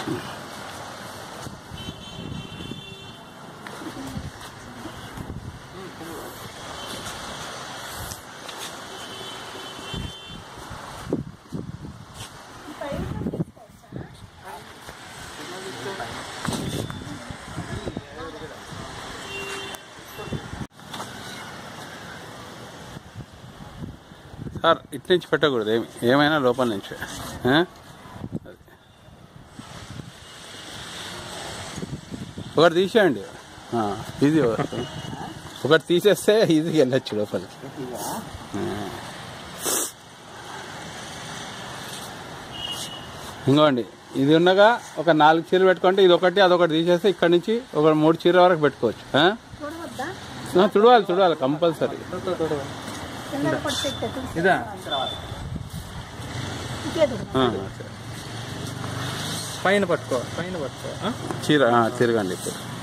Sir ఇటు నుంచి పెట్టకూడదు ఏమి ఏమైనా లోపల నుంచి ఆ? అది. ఒకటి తీసేయండి ఆ, ఇది ఒకటి. ఒకటి తీసేస్తే ఈజీగా వెళ్ళొచ్చు లోపలికి ఆ. ఇంకోండి ఇది ఉన్నగా ఒక నాలుగు చీరలు పెట్టుకుంటే ఇది ఒకటి అదొకటి తీసేస్తే ఇక్కడ నుంచి ఒక మూడు చీరల వరకు పెట్టుకోవచ్చు ఆ? చూడవద్దా ఆ, తుడవాలి తుడవాలి కంపల్సరీ కింద పడి పెట్టే తులసి ఇదా ఇదే చూడు. ఆ, సరే. పైన పట్టుకో పైన పట్టుకో ఆ? చీర ఆ, తిరగండి ఇప్పుడు